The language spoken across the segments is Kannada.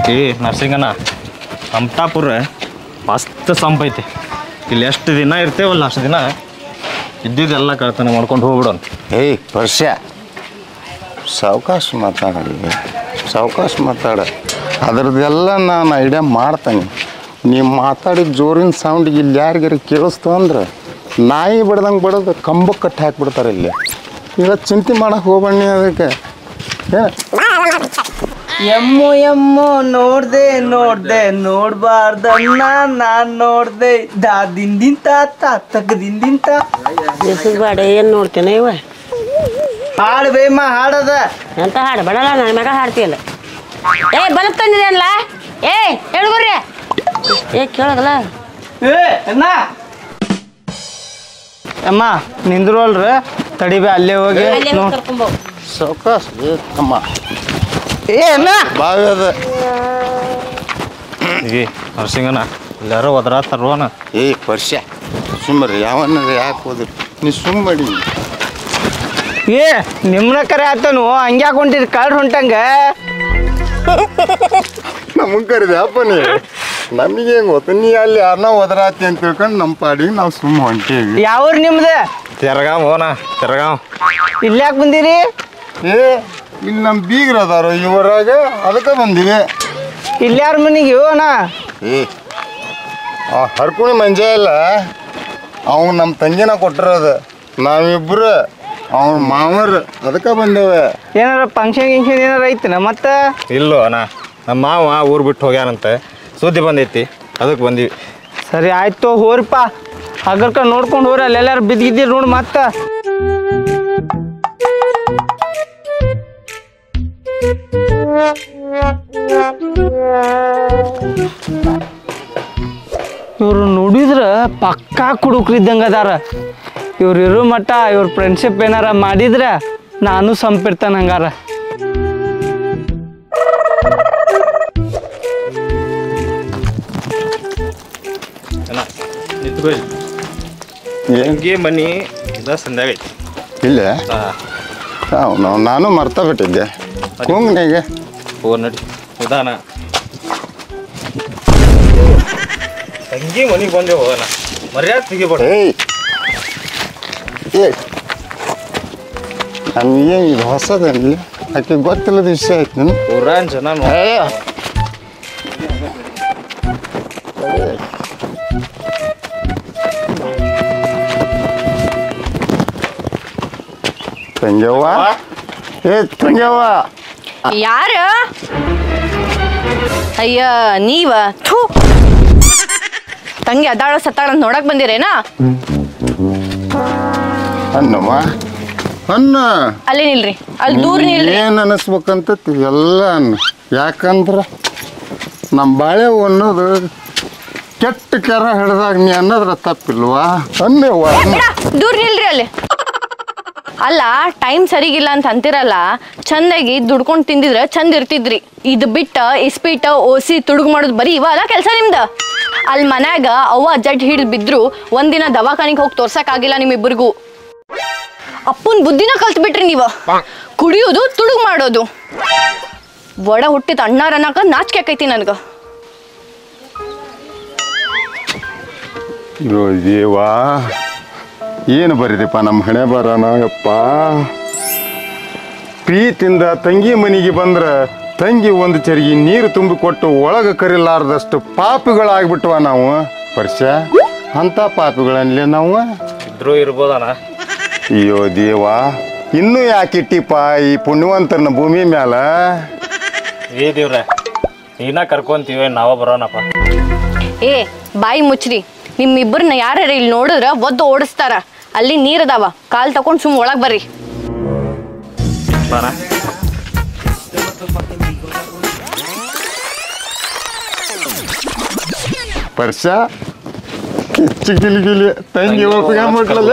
ಈ ನರ್ಸಿಂಗನ ಅಮತಾಪುರ ಮಸ್ತ್ ಸಂಪ್ ಐತಿ ಇಲ್ಲಿ ಎಷ್ಟು ದಿನ ಇರ್ತೇವಲ್ಲ ಅಷ್ಟು ದಿನ ಇದ್ದಿದ್ದೆಲ್ಲ ಕಳ್ತನ ಮಾಡ್ಕೊಂಡು ಹೋಗ್ಬಿಡು ಅಂತ ಏಯ್ ವರ್ಷ ಸಾವಕಾಶ ಮಾತಾಡಿ ಸಾವಕಾಶ ಮಾತಾಡ ಅದ್ರದ್ದೆಲ್ಲ ನಾನು ಐಡಿಯಾ ಮಾಡ್ತೇನೆ ನೀವು ಮಾತಾಡಿದ ಜೋರಿನ ಸೌಂಡಿಗೆ ಇಲ್ಲಿ ಯಾರಿಗಾರ ಕೇಳಿಸ್ತು ಅಂದ್ರೆ ನಾಯಿ ಬಡ್ದಂಗೆ ಬಡದು ಕಂಬಕ್ಕೆ ಕಟ್ಟಿ ಹಾಕ್ಬಿಡ್ತಾರೆ ಇಲ್ಲಿ ಈಗ ಚಿಂತೆ ಮಾಡಕ್ಕೆ ಹೋಗ್ಬಣ್ಣಿ ಅದಕ್ಕೆ ಏನು ಎಮ್ಮು ಎಮ್ಮು ನೋಡ್ದೆ ನೋಡ್ದೆ ನೋಡ್ಬಾರ್ದಣ್ಣ ನಾನ್ ನೋಡ್ದೆ ದಾ ದಿಂದಿಂತ ತಕ್ಕ ದಿಂದಿಂತ ದೇಶದ ಬಾಡ ಏನು ನೋಡ್ತೇನೆ ಇವ ಹಾಡು ಬೇಮ್ಮ ಹಾಡದ ಎಂತ ಹಾಡು ಬಡಲ್ಲ ನನ್ನ ಮಗ ಹಾಡ್ತೀಯಲ್ಲ ಏ ಬಲ್ಬ್ ತಂದಿದೇನಲ್ಲ ಏ ಹೇಳ್ಕೊಡ್ರಿ ಏ ಕೇಳೋದಲ್ಲ ಏ ಅಣ್ಣ ಅಮ್ಮ ನಿಂದ್ರು ಅಲ್ರಿ ತಡಿಬೇ ಅಲ್ಲೇ ಹೋಗಿ ಅಲ್ಲೇ ನೋಡ್ ಕರ್ಕೊಂಬೋ ಸಾವಕಾಶ ಏ ತಮ್ಮ ಏ ಅಣ್ಣ ಬಾವಿ ಅದ ಈ ನರ್ಸಿಂಗನ ಎಲ್ಲಾರು ಒದರಾತಾರೋನ ಏಯ್ ವರ್ಷ ಸುಮ್ಮರಿ ಯಾವನ್ನ ಯಾಕೆ ಹೋದ್ರಿ ನೀ ಸುಮ್ಮಡಿ ಏ ನಿಮ್ನ ಕರೆ ಆತನು ಹಂಗ್ಯಾಕ್ ಹೊಂಟಿರಿ ಕಳ್ರ ಹೊಂಟಂಗ ನಮಗೆ ಕರಿದೆ ಅಪ್ಪ ನೀ ನಮಗೆ ಹೆಂಗೆ ಗೊತ್ತು ನೀ ಅಲ್ಲಿ ಯಾರನ್ನ ಒದರಾತಿ ಅಂತ ತಿಳ್ಕೊಂಡು ನಮ್ಮ ಪಾಡಿಗೆ ನಾವು ಸುಮ್ಮ ಹೊಂಟೀವಿ ಯಾವ್ರ ನಿಮ್ದು ತೆರಗಾವ್ ಹೋನ ತೆರಗಾವ್ ಇಲ್ಯಾಕ್ ಬಂದಿರಿ ಏ ಇಲ್ಲಿ ನಮ್ಮ ಬೀಗ್ರು ಅದಾರು ಇವರಾಗ ಅದಕ್ಕೆ ಬಂದಿವಿ ಇಲ್ಯಾರ ಮನೆಗೆ ಅಣ್ಣ ಏ ಆ ಹರ್ಕುಣಿ ಮಂಜ ಇಲ್ಲ ಅವ್ನು ನಮ್ಮ ತಂಗಿನ ಕೊಟ್ಟಿರೋದು ನಾವಿಬ್ರು ಅವ್ನ ಮಾವರು ಅದಕ್ಕೆ ಬಂದೇವೆ ಏನಾರ ಫಂಕ್ಷನ್ ಗಿಂಕ್ಷನ್ ಏನಾರ ಐತನ ಮತ್ತ ಇಲ್ಲೋ ಅಣ್ಣ ನಮ್ಮ ಮಾವ ಊರು ಬಿಟ್ಟು ಹೋಗ್ಯಾನಂತೆ ಸುದ್ದಿ ಬಂದೈತಿ ಅದಕ್ಕೆ ಬಂದೀವಿ ಸರಿ ಆಯ್ತು ಹೋರಿಪ್ಪ ಹಗರ್ಕ ನೋಡ್ಕೊಂಡು ಹೋರಿ ಅಲ್ಲೆಲ್ಲಾರು ಬಿದ್ದಿದ್ದೀರಿ ನೋಡಿ ಮತ್ತ ಇವ್ರು ನೋಡಿದ್ರ ಪಕ್ಕಾ ಕುಡುಕ್ರಿದ್ದಂಗ ಅದಾರ ಇವ್ರು ಇರೋ ಮಟ್ಟ ಇವ್ರ ಫ್ರೆಂಡ್ಶಿಪ್ ಏನಾರ ಮಾಡಿದ್ರ ನಾನು ಸಂಪಿರ್ತಾನ ಹಂಗಾರ ಅಣ್ಣ ನಿಂತ್ಕೋ ಇಲ್ಲಿ. ಏನು ಹಂಗೆ ಮನಿ ಇದ ಸಂಧ್ಯಾಗ ಐತಿ ಇಲ್ಲ ಹಾ ಅವನು ನಾನು ಮರ್ತ ಬಿಟ್ಟಿದ್ದೆ ಕುಂಗ್ನಿಗೆ ಫೋನ್ ನಡಿ ಉದಾನ ಹಂಗೆ ಮನಿಗೆ ಬಂದೇವು ಅಣ್ಣ ಮರ್ಯಾದೆ ತೆಗಿಬೇಡ ಏಯ್ ಏ ನಮಗೆ ಇದು ಹೊಸದಲ್ಲಿ ಆಕೆ ಗೊತ್ತಿಲ್ಲದ ವಿಷಯ ಆಯ್ತು ನಾನು ಊರಾನ್ ಜನ ನೋ- ತಂಗ್ಯವ್ವ ಏ ತಂಗ್ಯವ್ವ ಯಾರ ಅಯ್ಯ ನೀವ ಥೂ ತಂಗಿ ಅದಾಳ ಸತ್ತಾಳ ಅಂತ ನೋಡಕ್ ಬಂದಿರೇನಾ ಅನ್ನಮ್ಮ ಅನ್ನ ಅಲ್ಲಿ ನಿಲ್ರಿ ಅಲ್ಲಿ ದೂರ ನಿಲ್ರಿ ಏನು ಅನ್ನಿಸ್ಬೇಕಂತ ಎಲ್ಲ ಅನ್ನ ಯಾಕಂದ್ರೆ ನಮ್ಮ ಬಾಳೆ ಅನ್ನೋದು ಕೆಟ್ಟ ಕೆರ ಹಿಡ್ದಾಗ ನೀ ಅನ್ನೋದ್ರ ತಪ್ಪಿಲ್ವಾ ಅನ್ನವ್ವ ಅನ್ನ. ಬೇಡ ದೂರ ನಿಲ್ರಿ ಅಲ್ಲಿ ಅಲ್ಲ ಟೈಮ್ ಸರಿಗಿಲ್ಲ ಅಂತ ಅಂತಿರಲ್ಲ ಚಂದಾಗಿ ದುಡ್ಕೊಂಡು ತಿಂದಿದ್ರೆ ಚಂದ ಇರ್ತಿದ್ರಿ ಇದು ಬಿಟ್ಟ ಇಸ್ಪೀಟ ಓಸಿ ತುಡುಗು ಮಾಡೋದು ಬರೀ ಇವ ಅಲ್ಲ ಕೆಲಸ ನಿಮ್ದು ಅಲ್ಲಿ ಮನ್ಯಾಗ ಅವ್ವ ಜಡ್ ಹಿಡಿದು ಬಿದ್ರು ಒಂದಿನ ದವಾಖಾನಿಗೆ ಹೋಗಿ ತೋರ್ಸಕ್ಕಾಗಿಲ್ಲ ನಿಮ್ಮಿಬ್ಬರಿಗೂ ಅಪ್ಪನ ಬುದ್ಧಿನ ಕಲ್ತ್ ಬಿಟ್ರಿ ನೀವು ಕುಡಿಯೋದು ತುಡುಗು ಮಾಡೋದು ಒಡ ಹುಟ್ಟಿದ ಅಣ್ಣಾರ ಅನ್ನಕ ನಾಚಿಕೆ ಆಕೈತಿ ನನ್ಗ ಅಯ್ಯೋ ದೇವಾ ಏನು ಬರೀದಪ್ಪ ನಮ್ಮ ಹಣೆ ಬರೋಣ ಯಪ್ಪ ಪ್ರೀತಿಯಿಂದ ತಂಗಿ ಮನೆಗೆ ಬಂದ್ರೆ ತಂಗಿ ಒಂದು ಚರಿಗೆ ನೀರು ತುಂಬಿಕೊಟ್ಟು ಒಳಗೆ ಕರಿಲಾರ್ದಷ್ಟು ಪಾಪಿಗಳಾಗ್ಬಿಟ್ವ ನಾವು ವರ್ಷ ಅಂಥ ಪಾಪಿಗಳನ್ಲೇ ನಾವು ಇದ್ರೂ ಇರ್ಬೋದಣ್ಣ ಅಯ್ಯೋ ದೇವಾ ಇನ್ನೂ ಯಾಕಿಟ್ಟಿಪ್ಪ ಈ ಪುಣ್ಯವಂತರನ್ನ ಭೂಮಿ ಮ್ಯಾಲ ಏ ದೇವ್ರ ನೀನ ಕರ್ಕೊಂತೀವಿ ನಾವ ಬರೋಣಪ್ಪ ಏ ಬಾಯಿ ಮುಚ್ಚ್ರಿ ನಿಮ್ಮಿಬ್ಬರನ್ನ ಯಾರ್ಯಾರ ಇಲ್ಲಿ ನೋಡಿದ್ರ ಒದ್ದು ಓಡಿಸ್ತಾರ ಅಲ್ಲಿ ನೀರದಾವ ಕಾಲ್ ತಕೊಂಡ್ ಸುಮ್ ಒಳಗ್ ಬರ್ರಿ ಬಾಣ ವರ್ಷ ಕಿಚ್ಚು ಗಿಲಿ ತಂಗಿ ಒಪ್ಕೊಂಡ್ಬಿಟ್ಲಲ್ಲ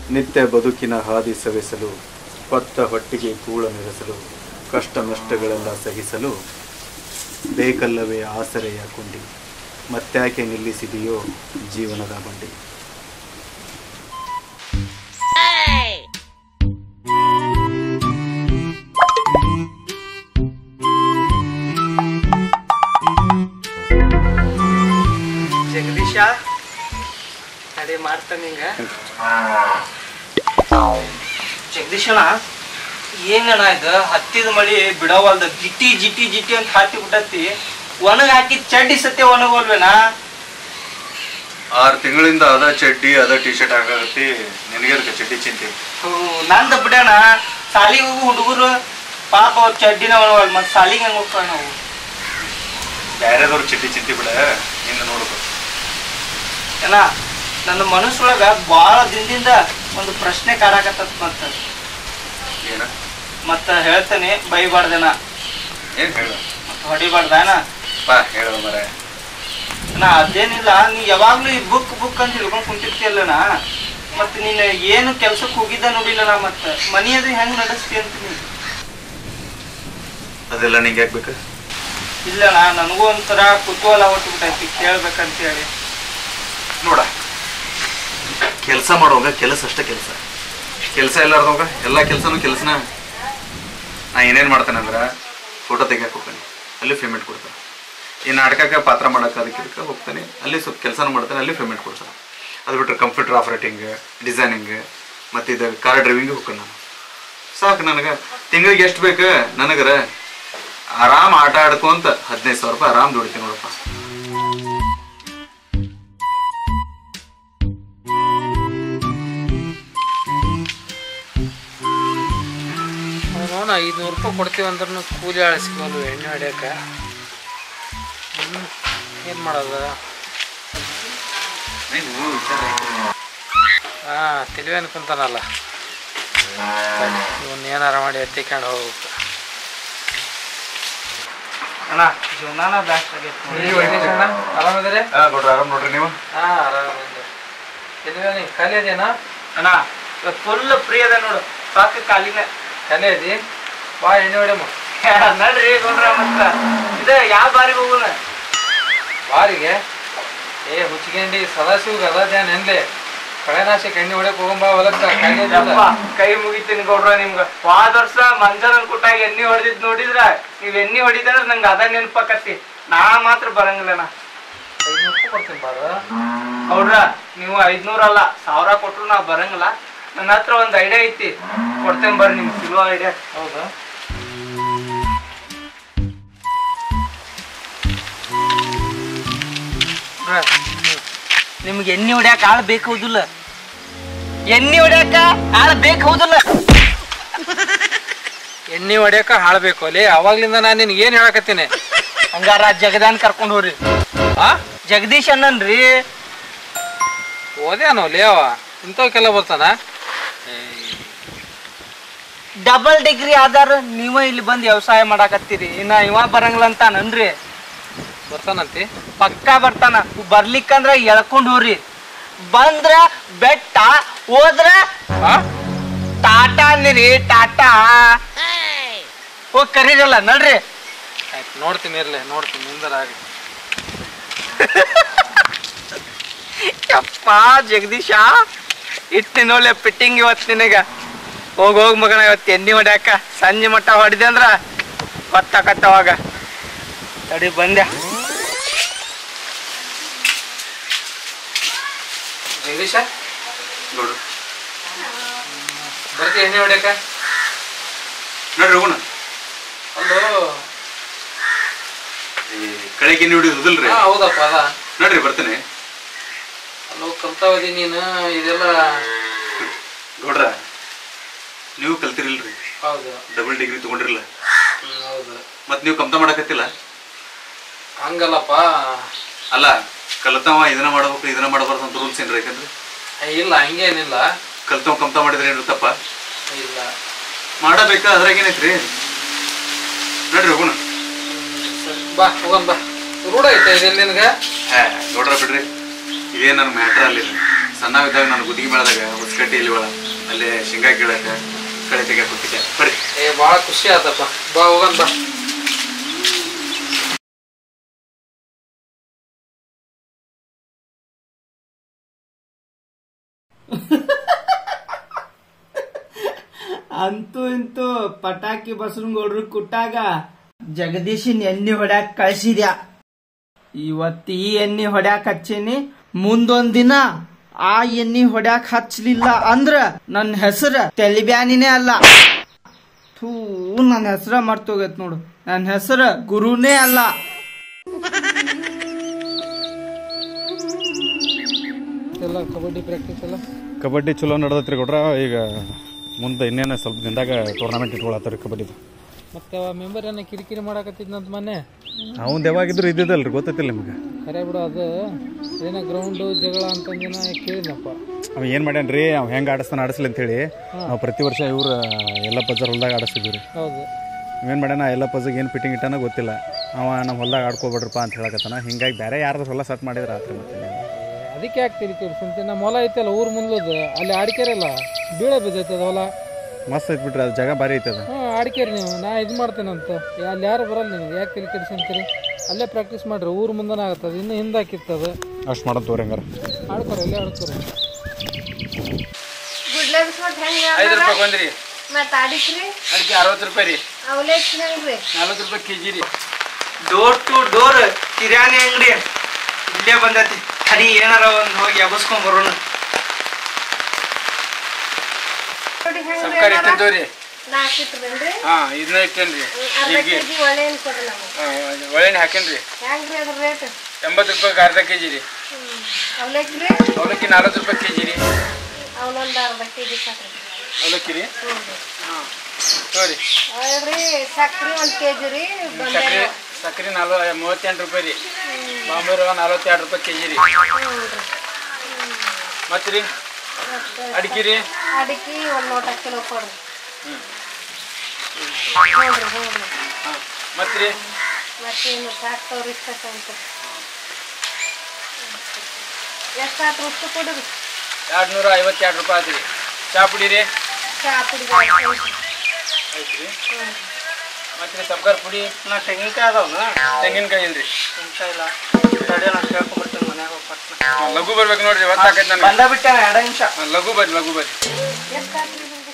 ನಿತ್ಯ ಬದುಕಿನ ಹಾದಿ ಸವೆಸಲು ಹೊತ್ತ ಹೊಟ್ಟಿಗೆ ಕೂಳ ನೆರೆಸಲು ಕಷ್ಟ ನಷ್ಟಗಳೆಲ್ಲ ಸಹಿಸಲು ಬೇಕಲ್ಲವೇ ಆಸರೆಯ ಕೊಂಡಿ ಮತ್ತ್ಯಾಕೆ ನಿಲ್ಲಿಸಿದೆಯೋ ಜೀವನದ ಬಂಡಿ ಜಗದೀಶ ಅದೇ ಮಾಡ್ತಾನೆ ಹಿಂಗ ಜಗದೀಶಣ್ಣ ಏನಣ್ಣ ಇದು ಹತ್ತಿದ ಮಳಿ ಬಿಡವಲ್ದ ಜಿಟಿ ಜಿಟಿ ಜಿಟಿ ಅಂತ ಹಾಕಿ ಬಿಟ್ಟತಿ ಒಣಗ ಹಾಕಿ ಚಡ್ಡಿ ಸತ್ಯ ಒಣಗೋಲ್ವೇನಾ ಆರು ತಿಂಗಳಿಂದ ಅದ ಚಡ್ಡಿ ಅದ ಟಿ ಶರ್ಟ್ ಹಾಕಾಗತ್ತಿ ನಿನಗೆ ಅದಕ್ಕೆ ಚಡ್ಡಿ ಚಿಂತೆ ನಂದ ಬಿಡಣ ಸಾಲಿಗೆ ಹೋಗು ಹುಡುಗರು ಪಾಪ ಅವ್ರ ಚಡ್ಡಿನ ಒಣಗಲ್ ಮತ್ತೆ ಸಾಲಿಗೆ ಹೆಂಗ್ ಹೋಗ್ತಾವ ನಾವು ಬೇರೆದವ್ರ ಚಡ್ಡಿ ಚಿಂತೆ ಬಿಡ ನಿನ್ನ ನೋಡ್ಬೇಕು ಏನ ನನ್ನ ಮನಸ್ಸೊಳಗ ಭಾಳ ದಿನದಿಂದ ಒಂದು ಪ್ರಶ್ನೆ ಕಾಡಾಕತ್ತ ಮತ್ತ ಏನ ಮತ್ತ ಹೇಳ್ತೇನೆ ಬೈಬಾರ್ದೇನ ಏನ್ ಹೇಳ ಮತ್ತ ಹೊಡಿಬಾರ್ದಾನ ಬಾ ಹೇಳ ಮರ ನಾ ಅದೇನಿಲ್ಲ ನೀ ಯಾವಾಗ್ಲೂ ಈ ಬುಕ್ ಬುಕ್ ಅಂತ ಹಿಡ್ಕೊಂಡ್ ಕುಂತಿರ್ತಿಯಲ್ಲನ ಮತ್ ನೀನ್ ಏನು ಕೆಲ್ಸಕ್ಕೆ ಹೋಗಿದ್ದ ನೋಡಿಲ್ಲ ನಾ ಮತ್ತ ಮನಿ ಅದು ಹೆಂಗ್ ನಡೆಸ್ತಿ ಅಂತ ನೀ ಅದೆಲ್ಲ ನಿಂಗೆ ಯಾಕೆ ಬೇಕು ಇಲ್ಲಣ್ಣ ನನಗೂ ಒಂಥರ ಕುತೂಹಲ ಹೊಟ್ಬಿಟ್ಟೈತಿ ಕೇಳ್ಬೇಕಂತ ಹೇಳಿ ನೋಡ ಕೆಲಸ ಮಾಡೋವಾಗ ಕೆಲಸ ಅಷ್ಟೇ ಕೆಲಸ ಕೆಲಸ ಎಲ್ಲಾರ್ದವಾಗ ಎಲ್ಲ ಕೆಲಸನೂ ಕೆಲಸನ ನಾ ಏನೇನು ಮಾಡ್ತೇನೆ ಅಂದ್ರೆ ಫೋಟೋ ತೆಗಿಯಕ್ಕೆ ಹೋಗ್ತಾನೆ ಅಲ್ಲಿ ಪೇಮೆಂಟ್ ಕೊಡ್ತಾನೆ ಈ ನಾಟಕಕ್ಕೆ ಪಾತ್ರ ಮಾಡಕ್ಕೆ ಅದಕ್ಕೆ ಇದಕ್ಕೆ ಹೋಗ್ತಾನೆ ಅಲ್ಲಿ ಸ್ವಲ್ಪ ಕೆಲಸನೂ ಮಾಡ್ತಾನೆ ಅಲ್ಲಿ ಪೇಮೆಂಟ್ ಕೊಡ್ತಾನೆ ಅದು ಬಿಟ್ಟರೆ ಕಂಪ್ಯೂಟರ್ ಆಪ್ರೇಟಿಂಗ್ ಡಿಸೈನಿಂಗ್ ಮತ್ತು ಇದು ಕಾರ್ ಡ್ರೈವಿಂಗ್ ಹೋಗ್ತಾನೆ ನಾನು ಸಾಕು ನನಗೆ ತಿಂಗಳಿಗೆ ಎಷ್ಟು ಬೇಕು ನನಗರ ಆರಾಮ್ ಆಟ ಆಡ್ಕೊಂತ ಹದಿನೈದು ಸಾವಿರ ರೂಪಾಯಿ ಆರಾಮ್ ದುಡಿತೀನಿ ನೋಡಪ್ಪ ಅವನು ಐದುನೂರು ರೂಪಾಯಿ ಕೊಡ್ತೀವಿ ಅಂದ್ರೂ ಕೂಲಿ ಆಳ ಸಿಗೋದು ಎಣ್ಣೆ ಹೊಡ್ಯಕ್ಕೆ ಏನು ಮಾಡೋದು ಹಾಂ ತಿಳಿವಿ ಅನ್ಕೊಂತಾನಲ್ಲ ಇವನ್ ಏನಾರ ಮಾಡಿ ಎತ್ತಿಕೊಂಡು ಹೋಗ್ಬೇಕು ಅಣ್ಣ ಜೀವನಾನ ಬ್ಯಾಸ್ಟ್ ಆಗೈತಿ ಆರಾಮದಿರಿ ನೋಡ್ರಿ ಆರಾಮ್ ನೋಡ್ರಿ ನೀವು ಹಾಂ ಆರಾಮದಿರಿ ತಿಳಿವಿ ನೀ ಖಾಲಿ ಅದೇನಾ ಅಣ್ಣ ಫುಲ್ ಫ್ರೀ ಅದ ನೋಡು ಸಾಕು ಕಾಲಿನ ಖಾಲಿ ಅದಿ ಬಾ ಎಣ್ಣೆ ಹೊಡ್ಯಮ್ಮ ನಡ್ರಿ ಗೌಡ್ರ ಮತ್ತ ಇದ ಯಾವ ಬಾರಿಗೆ ಹೋಗೋಣ ಬಾರಿಗೆ ಏ ಹುಚ್ಚಿಗೆಂಡಿ ಸದಾಶಿವ್ ಗದಾದ್ಯಾನ ಎನ್ಲಿ ಕಳೆನಾಶಕ್ಕೆ ಎಣ್ಣೆ ಹೊಡ್ಯಕ್ಕೆ ಹೋಗಂಬಾ ಹೊಲಕ್ಕ ಖಾಲಿ ಯಪ್ಪ ಅದಿಲ್ಲ ಕೈ ಮುಗಿತೀನಿ ಗೌಡ್ರ ನಿಮ್ಗ ಹೋದ ವರ್ಷ ಮಂಜಾರನ್ ಕುಟ್ಟಾಗ ಎಣ್ಣೆ ಹೊಡೆದಿದ್ ನೋಡಿದ್ರ ನೀವ್ ಎಣ್ಣೆ ಹೊಡಿದ್ರ ನಂಗ ಅದ ನೆನಪಾಕತಿ ನಾ ಮಾತ್ರ ಬರಂಗಿಲ್ಲಣ್ಣ ಐದುನೂರು ರೂಪಾಯಿ ಕೊಡ್ತೀನಿ ಬಾರ ಗೌಡ್ರ ನೀವು ಐದ್ನೂರ ಅಲ್ಲ ಸಾವಿರ ಕೊಟ್ರು ನಾ ಬರಂಗಿಲ್ಲ ನನ್ನ ಹತ್ರ ಒಂದ್ ಐಡಿಯಾ ಐತಿ ಕೊಡ್ತೇನೆ ಬರ್ರಿ ನಿಮ್ಗೆ ಚಲೋ ಐಡಿಯಾ ಹೌದಾ ನಿಮ್ಗೆ ಎಣ್ಣೆ ಹೊಡ್ಯಾಕ ಆಳ್ ಬೇಕು ಹೌದಿಲ್ಲ ಎಣ್ಣೆ ಹೊಡ್ಯಾಕ ಆಳ್ ಬೇಕು ಹೌದಿಲ್ಲ ಎಣ್ಣೆ ಹೊಡ್ಯಾಕ ಹಾಳ್ಬೇಕು ಅಲ್ಲಿ ಅವಾಗ್ಲಿಂದ ನಾನು ನಿನ್ಗೆ ಏನ್ ಹೇಳಕತ್ತೀನಿ ಹಂಗಾರ ಜಗದಾನ್ ಕರ್ಕೊಂಡ್ ಹೋಗ್ರಿ ಆ ಜಗದೀಶ್ ಅನ್ನನ್ರಿ ಓದ್ಯಾನೋ ಲೇವ ಇಂಥವಕ್ಕೆಲ್ಲ ಬರ್ತಾನ ಡಬಲ್ ಡಿಗ್ರಿ ಆಧಾರ ನೀವ ಇಲ್ಲಿ ಬಂದು ವ್ಯವಸಾಯ ಮಾಡಾಕತ್ತೀರಿ ಇನ್ನ ಇವ ಬರಂಗಿಲ್ಲ ಅಂತ ನನ್ರಿ ಬರ್ತಾನಂತಿ ಪಕ್ಕಾ ಬರ್ತಾನ ಬರ್ಲಿಕ್ಕಂದ್ರ ಎಳ್ಕೊಂಡ್ ಹೋಗ್ರಿ ಬಂದ್ರ ಬೆಟ್ಟ ಹೋದ್ರ ಆ ಟಾಟಾ ಅಂದಿರಿ ಟಾಟಾ ಹೋಗ್ ಕರೀರಲ್ಲ ನಡ್ರಿ ಆಯ್ತು ನೋಡ್ತೀನಿ ಇರ್ಲಿ ನೋಡ್ತೀನಿ ನಿಂದರ ಆಗಿ ಯಪ್ಪ ಜಗದೀಶ ಇಟ್ಟಿನ ಒಳ್ಳೆ ಫಿಟ್ಟಿಂಗ್ ಇವತ್ತು ನಿನಗ ಹೋಗ್ ಹೋಗ್ ಮಗನ ಇವತ್ತು ಎಣ್ಣೆ ಹೊಡ್ಯಾಕ ಸಂಜೆ ಮಟ್ಟ ಹೊಡೆದೆ ಅಂದ್ರ ಗೊತ್ತಾಕತ್ತವಾಗ ತಡಿ ಬಂದೆ ಜಗದೀಶ ನೋಡು ಬರ್ತಿ ಎಣ್ಣೆ ಹೊಡ್ಯಾಕ ನೋಡ್ರಿ ಹೋಗೋಣ ಅಲ್ಲೋ ಈ ಕಳೆಗೆ ಹಿಡಿಯೋದಿಲ್ರಿ ಹಾ ಹೌದಪ್ಪ ಅದ ನೋಡ್ರಿ ಬರ್ತೇನೆ ಅಲ್ಲೋ ಕಲ್ತಾವದಿ ನೀನು ಇದೆಲ್ಲ ಗೌಡ್ರ ನೀವು ಕಲ್ತಿರಿಲ್ರಿ ಹೌದು ಡಬಲ್ ಡಿಗ್ರಿ ತಗೊಂಡಿರಲ್ಲ ಹ್ಮ್, ಹೌದು ಮತ್ ನೀವು ಕಮ್ತ ಮಾಡಕತ್ತಿಲ್ಲ ಹಂಗಲ್ಲಪ್ಪ ಅಲ್ಲ ಕಲ್ತವ ಇದನ್ನ ಮಾಡಬೇಕು ಇದನ್ನ ಮಾಡಬಾರ್ದು ಅಂತ ರೂಲ್ಸ್ ಏನ್ರಿ ಯಾಕಂದ್ರೆ ಏ, ಇಲ್ಲ ಹಂಗೇನಿಲ್ಲ ಕಲ್ತವ ಕಮ್ತ ಮಾಡಿದ್ರೆ ಏನು ತಪ್ಪ ಇಲ್ಲ ಮಾಡಬೇಕಾ ಅದ್ರಾಗ ಏನೈತ್ರಿ ನೋಡ್ರಿ ಹೋಗೋಣ ಸರಿ, ಬಾ ಹೋಗನ್ ಬಾ ರೂಢ ಐತೆ ಇದೆಲ್ಲ ನಿನಗೆ ಹೇ ಗೌಡ್ರ ಬಿಡ್ರಿ ಇದೇ ನನ್ನ ಮ್ಯಾಟ್ರ್ ಅಲ್ಲಿ ಸಣ್ಣವಿದ್ದಾಗ ನಾನು ಗುತ್ತಿಗೆ ಬೆಳೆದಾಗ ಹೊಸಕಟ್ಟಿ ಇಲ್ಲಿ ಒಳ ಅಲ್ಲೇ ಶೇಂಗಾ ಗಿಡಕ್ಕೆ ಕಳೆ ತೆಗಿಯಕ್ಕೆ ಕೊಟ್ಟಿದ್ದೆ ಬರ್ರಿ ಏ ಭಾಳ ಖುಷಿ ಆತಪ್ಪ ಬಾ ಹೋಗೋಣ ಬಾ ಅಂತೂ ಇಂತೂ ಪಟಾಕಿ ಬಸವನಗೌಡ್ರು ಕುಟ್ಟಾಗ ಜಗದೀಶನ್ ಎಣ್ಣೆ ಹೊಡ್ಯಾಕ್ ಕಳ್ಸಿದ್ಯಾ ಇವತ್ತು ಈ ಎಣ್ಣೆ ಹೊಡ್ಯಾಕ್ ಹಚ್ಚೀನಿ ಮುಂದೊಂದ್ ದಿನ ಆ ಎಣ್ಣೆ ಹೊಡ್ಯಾಕ್ ಹಚ್ಲಿಲ್ಲ ಅಂದ್ರ ನನ್ನ ಹೆಸರು ತೆಲಿಬ್ಯಾನಿನೇ ಅಲ್ಲ ಥೂ ನನ್ನ ಹೆಸರ ಮರ್ತೋಗೈತ್ ನೋಡು ನನ್ನ ಹೆಸರು ಗುರುನೇ ಅಲ್ಲ ಎಲ್ಲ ಕಬಡ್ಡಿ ಪ್ರಾಕ್ಟೀಸ್ ಎಲ್ಲ ಕಬಡ್ಡಿ ಚಲೋ ನಡೆದತ್ರಿ ಕೊಡ್ರ ಈಗ ಮುಂದೆ ಇನ್ನೇನು ಸ್ವಲ್ಪ ದಿನದಾಗ ಟೂರ್ನಮೆಂಟ್ ಇಟ್ಕೊಳತ್ತಾರ ಕಬಡ್ಡಿದು ಮತ್ತೆ ಅವ ಮೆಂಬರ್ ಏನ ಕಿರಿಕಿರಿ ಮಾಡಕತ್ತಿದ್ನಂತ ಮೊನ್ನೆ ಅವ್ನು ಯಾವಾಗಿದ್ರು ಇದ್ದಿದ್ದಲ್ರಿ ಗೊತ್ತೈತಿಲ್ಲ ನಿಮ್ಗೆ ಖರೆ ಬಿಡು ಅದು ಏನೋ ಗ್ರೌಂಡು ಜಗಳ ಅಂತಂದಿನ ಕೇಳಿದ್ನಪ್ಪ ಅವ ಏನು ಮಾಡ್ಯಾನ್ರಿ ಅವ್ ಹೆಂಗೆ ಆಡಿಸ್ತಾನೆ ಆಡಿಸ್ಲಿ ಅಂತೇಳಿ ನಾವು ಪ್ರತಿ ವರ್ಷ ಇವ್ರು ಎಲ್ಲ ಪಜರ್ ಹೊಲ್ದಾಗ ಆಡಿಸ್ತಿದ್ವಿ ರೀ ಹೌದು ಏನು ಮಾಡ್ಯಾನ ಎಲ್ಲ ಪಜಗೆ ಏನು ಫಿಟ್ಟಿಂಗ್ ಇಟ್ಟಾನ ಗೊತ್ತಿಲ್ಲ ಅವ ನಮ್ಮ ಹೊಲ್ದಾಗ ಆಡ್ಕೊಬೇಡ್ರಪ್ಪ ಅಂತ ಹೇಳಕತ್ತಾನ ಹಿಂಗಾಗಿ ಬೇರೆ ಯಾರ್ದು ಹೊಲ ಸಟ್ ಮಾಡಿದ್ರೆ ರಾತ್ರಿ ಮತ್ತೆ ಅದಕ್ಕೆ ಯಾಕೆ ಕಿರಿಕಿರಿ ಸುಮ್ತೆ ನಮ್ಮ ಹೊಲ ಐತಲ್ಲ ಊರ್ ಮುಂದದ ಅಲ್ಲಿ ಆಡಿಕೆರಲ್ಲ ಬೀಳೆ ಬಿದ್ದೈತೆ ಅದು ಹೊಲ ಮಸ್ತ್ ಐತ್ ಬಿಟ್ರಿ ಅದು ಜಾಗ ಭಾರಿ ಐತೆ ಅದು ಹ್ಞೂ ಆಡಿಕೆರಿ ನೀವು ನಾ ಇದು ಮಾಡ್ತೇನಂತ ಅಲ್ಲಿ ಯಾರು ಬರಲ್ಲ ನಿನಗೆ ಯಾಕೆ ಕಿರಿಕಿರಿ ಅಂತೀರಿ ಅಲ್ಲೇ ಪ್ರಾಕ್ಟೀಸ್ ಮಾಡ್ರಿ ಊರ್ ಮುಂದನ ಆಗತ್ತದ ಇನ್ನು ಹಿಂದೆ ಹಾಕಿತ್ತದ ಅಷ್ಟು ಮಾಡೋದು ತೋರಿ ಹಂಗಾರ ಆಡ್ಕೊರಿ ಅಲ್ಲೇ ಆಡ್ಕೊರಿ ಗುಡ್ಲೆ ಬಿಸ್ಕೊಟ್ ಹೆಂಗ ಐದು ರೂಪಾಯಿ ಬಂದ್ರಿ ಮತ್ತ ಆಡಿಸ್ರಿ ಅದಕ್ಕೆ ಅರವತ್ತು ರೂಪಾಯಿ ರೀ ಅವಲೇಟ್ ಹೆಂಗ್ರಿ ನಲ್ವತ್ತು ರೂಪಾಯಿ ಕೆ ಜಿ ರೀ ಡೋರ್ ಟು ಡೋರ್ ಕಿರಾಣಿ ಅಂಗಡಿ ಇಲ್ಲೇ ಬಂದೈತಿ ಹರಿ ಏನಾರ ಒಂದ್ ಹೋಗಿ ಎಬಸ್ಕೊಂಡ್ ಬರೋಣ ನೋಡಿ ಹೆಂಗ್ರಿ ಸರ್ಕಾರ ಇಟ್ಟಿದ್ದು ರೀ ನಾಲ್ಕು ಇಟ್ರೇನ್ರಿ ಹಾಂ ಇದನ್ನ ಇಟ್ಟೇನ್ರಿ ಅರ್ಧ ಕೆಜಿ ಒಳ್ಳೆ ಏನ್ ಕೊಡ್ರಿ ನಮಗೆ ಒಳ್ಳೆಣ್ಣೆ ಹಾಕೇನ್ರಿ ಹೆಂಗ್ರಿ ಅದ್ರ ರೇಟ್ ಎಂಬತ್ತು ರೂಪಾಯಿ ಅರ್ಧ ಕೆ ಜಿ ರೀ ಅವಲೇಟ್ ರೀ ಅವಲಕ್ಕಿ ನಲ್ವತ್ತು ರೂಪಾಯಿ ಕೆ ಜಿ ರೀ ಅವನೊಂದು ಅರ್ಧ ಕೆಜಿ ಸಾಕ್ರಿ ಅವಲಕ್ಕಿ ರೀ ಹ್ಞೂ ಹಾಂ ತೋರಿ ರೀ ಸಕ್ರಿ ಒಂದ್ ಕೆಜಿ ರೀ ಸಕ್ರೆ ಸಕ್ರೆ ನಲ್ವ ಮೂವತ್ತೆಂಟು ರೂಪಾಯಿ ರೀ ಬಾಂಬೆ ರವ ನಲ್ವತ್ತೆರಡು ರೂಪಾಯಿ ಕೆ ಜಿ ರೀ ಮತ್ತೆ ರೀ ಅಡಿಕೆ ರೀ ಅಡಿಕೆ ಒಂದ್ ನೂಟ ಕಿಲೋ ಕೊಡ್ರಿ ಹ್ಞೂ ನೋಡ್ರಿ ಹೋಗ್ರಿ ಹಾಂ ಮತ್ತೆ ರೀ ಮತ್ತೇನು ಸಾಕ್ತವ್ರಿ ಇಷ್ಟ ಅಂತ ಎಷ್ಟಾತು ಅಷ್ಟು ಕೊಡ್ರಿ ಎರಡು ನೂರ ಐವತ್ತೆರಡು ರೂಪಾಯಿ ಆಯ್ತು ರೀ ಚಾ ಪುಡಿ ರೀ ಚಾ ಪುಡಿ ಆಯ್ತು ರೀ ಮತ್ತೆ ರೀ ಸಬ್ಕರ್ ಪುಡಿ ನಾ ತೆಂಗಿನಕಾಯಿ ಅದಾವ ತೆಂಗಿನಕಾಯಿ ಇಲ್ರಿ ತೆಂಗಿನಕಾಯಿ ಇಲ್ಲ ತಡಿ ನಾ ಕೇಳ್ಕೊಂಡ್ಬರ್ತೀನಿ ಮನ್ಯಾಗ ಹೋಗಿ ಪಟ್ನ ಲಘು ಬರ್ಬೇಕು ನೋಡ್ರಿ ಇವತ್ತಾಕೈತೆ ನನಗೆ ಬಂದ ಬಿಟ್ಟೆ ಎರಡು ನಿಮಿಷ ಲಘು ಬರ್ರಿ ಲಘು ಬರ್ರಿ ಎಷ್ಟಾತ್ರಿ